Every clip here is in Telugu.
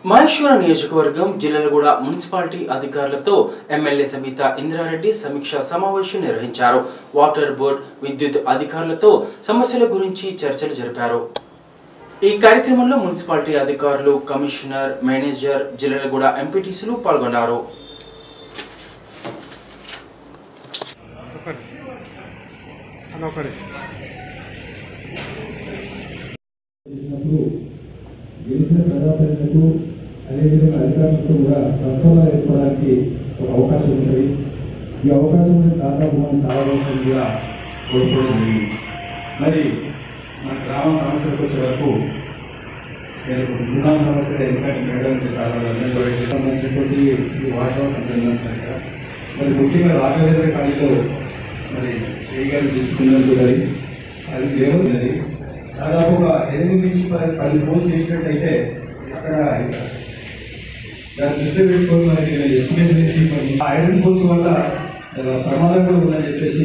మహేశ్వర నియోజకవర్గం జిల్లలగూడ మున్సిపాలిటీ అధికారులతో ఎమ్మెల్యే సబిత ఇంద్రారెడ్డి సమీక్షా సమావేశం నిర్వహించారు వాటర్ బోర్డ్ విద్యుత్ అధికారులతో సమస్యల గురించి చర్చలు జరిపారు ఈ కార్యక్రమంలో మున్సిపాలిటీ అధికారులు కమిషనర్ మేనేజర్ జిల్లలగూడ ఎంపీటీసీలు పాల్గొన్నారు ఒకటి అన్న ఒకటి చేసినప్పుడు గెలిచిన ప్రజాప్రతినిధులకు అదేవిధంగా అధికారులతో కూడా ప్రస్తావన ఏర్పడడానికి ఒక అవకాశం ఉంటుంది ఈ అవకాశం అనేది దాదాపు మనం చాలా రోజులు కూడా కోరుకోవడం జరిగింది మరి మన గ్రామ సమస్యలకు వచ్చే వరకు నేను గృహ సమస్య ఎందుకంటే మేడం చాలా సంబంధించినటువంటి ఈ వాతావరణం సంబంధించిన కదా మరి ముఖ్యంగా రాఘవేంద్ర కాళీలో మరి శ్రీ గారు తీసుకున్నట్టు మరి అది దేవున్నది దాదాపు ఒక ఎనిమిది నుంచి పది పది పోస్ట్ చేసినట్టయితే అక్కడ దాన్ని దృష్టిలో పెట్టుకొని మనకి ఎస్టిమేషన్ చేసి మరి ఆ ఐరన్ పోస్ట్ వల్ల ఆ, ప్రమాదం కూడా ఉందని చెప్పేసి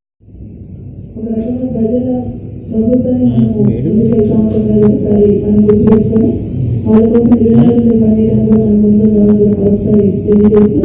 ఒక రకంగా ప్రజల ప్రభుత్వాన్ని మనము ముందుకు వెళ్తా ఉంటాం ఒకసారి మనం గుర్తుపెట్టుకొని వాళ్ళ కోసం నిర్ణయాలు పనిచేయడంలో మనం ముందు రావాలని ఒకసారి తెలియజేస్తూ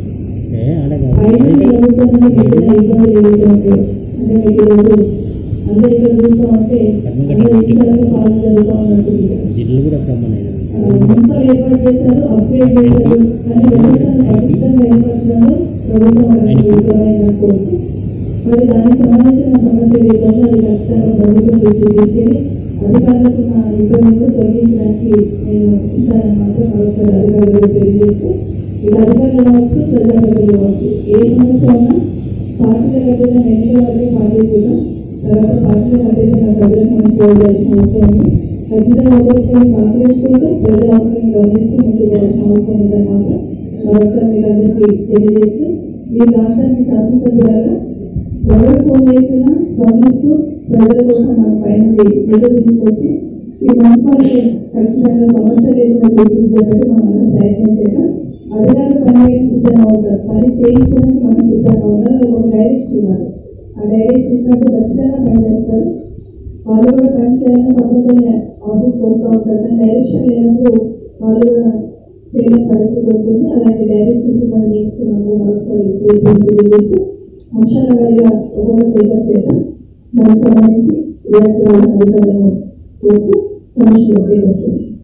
ఐదు ప్రభుత్వం నుంచి పెట్టిన ఇబ్బందులు ఏవైతే ఉంటాయో అంటే మీకు ఈరోజు అందరూ ఇక్కడ చూస్తూ ఉంటే అందరూ విషయాలకు పాలన జరుగుతూ ఉన్నట్టుంది జిల్లు కూడా రమ్మనేది ఆ, మున్సిపల్ ఏర్పాటు చేశారు అప్గ్రేడ్ చేశారు కానీ వ్యవస్థను పటిష్టంగా ఏర్పరచడంలో ప్రభుత్వం మనకు విఫలమైంది అనుకోవచ్చు మరి దానికి సంబంధించిన సమస్య ఏదైతే అది ఖచ్చితంగా ప్రభుత్వం దృష్టి తీసుకెళ్ళి అధికారులకు నా ఇబ్బందులు తొలగించడానికి నేను ఇస్తానని మాత్రం మరొకసారి అధికారులకు తెలియజేస్తూ ఇది అధికారులు కావచ్చు ప్రజాప్రతినిధులు కావచ్చు ఏ సమస్య ఉన్నా పార్టీలకు అతీతంగా ఎన్నికల వరకే పార్టీ చూద్దాం తర్వాత పార్టీలకు అతీతంగా ప్రజలకు మనం సేవ చేయాల్సిన అవసరం ఉంది ఖచ్చితంగా ఒక్కొక్కరు సహకరించుకుంటూ ప్రజల అవసరం గమనిస్తూ ముందుకు పోవాల్సిన అవసరం ఉందని మాత్రం మరొకసారి మీకు అందరికీ తెలియజేస్తూ ఈ రాష్ట్రానికి శాసనసభ్యులుగా ఎవరు ఫోన్ చేసినా స్పందిస్తూ ప్రజల కోసం మన పైన నిధులు తీసుకొచ్చి ఈ మున్సిపాలిటీ ఖచ్చితంగా సమస్య లేకుండా తీర్చిదిద్దేటట్టు మనం అందరం ప్రయత్నం చేద్దాం అధికారులు పని చేయడానికి సిద్ధంగా ఉంటారు పని చేయించుకోవడానికి మనం సిద్ధంగా ఉండాలి వాళ్ళకి ఒక డైరెక్షన్ ఇవ్వాలి ఆ డైరెక్షన్ ఇచ్చినప్పుడు ఖచ్చితంగా పని చేస్తారు వాళ్ళు కూడా పని చేయాలని తప్పకుండా ఆఫీస్కి వస్తూ ఉంటారు కానీ డైరెక్షన్ లేనప్పుడు వాళ్ళు కూడా చేయలేని పరిస్థితి ఉంటుంది అలాంటి డైరెక్షన్స్ మనం నేర్చుకున్నాము మరొకసారి తెలియజేస్తూ అంశాల వారిగా ఒక్కొక్క టేకప్ చేద్దాం దానికి సంబంధించి విద్యార్థులను అధికారులను కోరుతూ కమిషన్ టేకప్ చేద్దాం